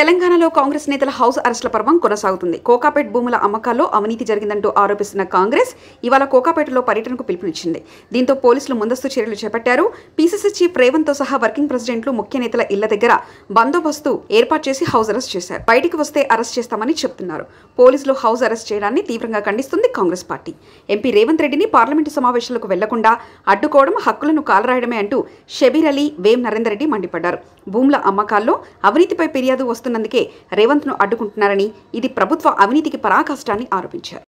తెలంగాణలో కాంగ్రెస్ నేతల హౌస్ అరెస్టుల పర్వం కొనసాగుతుంది కోకాపేట్ భూముల అమ్మకాల్లో అవినీతి జరిగిందంటూ ఆరోపిస్తున్న కాంగ్రెస్ ఇవాళ కోకాపేటలో పర్యటనకు పిలుపునిచ్చింది దీంతో పోలీసులు ముందస్తు చర్యలు చేపట్టారు పీసీసీ చీఫ్ రేవంత్ తో సహా వర్కింగ్ ప్రెసిడెంట్లు ముఖ్య నేతల ఇళ్ల దగ్గర బందోబస్తు ఏర్పాటు చేసి హౌస్ అరెస్ట్ చేశారు బయటికి వస్తే అరెస్ట్ చేస్తామని చెప్తున్నారు పోలీసులు హౌస్ అరెస్ట్ చేయడాన్ని తీవ్రంగా ఖండిస్తుంది కాంగ్రెస్ పార్టీ ఎంపీ రేవంత్ రెడ్డిని పార్లమెంటు సమావేశాలకు వెళ్లకుండా అడ్డుకోవడం హక్కులను కాలరాయడమే అంటూ షబీర్ అలీ వేం నరేందర్ రెడ్డి మండిపడ్డారు భూముల అమ్మకాల్లో అవినీతిపై ఫిర్యాదు వస్తున్నందుకే రేవంత్ను అడ్డుకుంటున్నారని ఇది ప్రభుత్వ అవినీతికి పరాకాష్టాన్ని ఆరోపించారు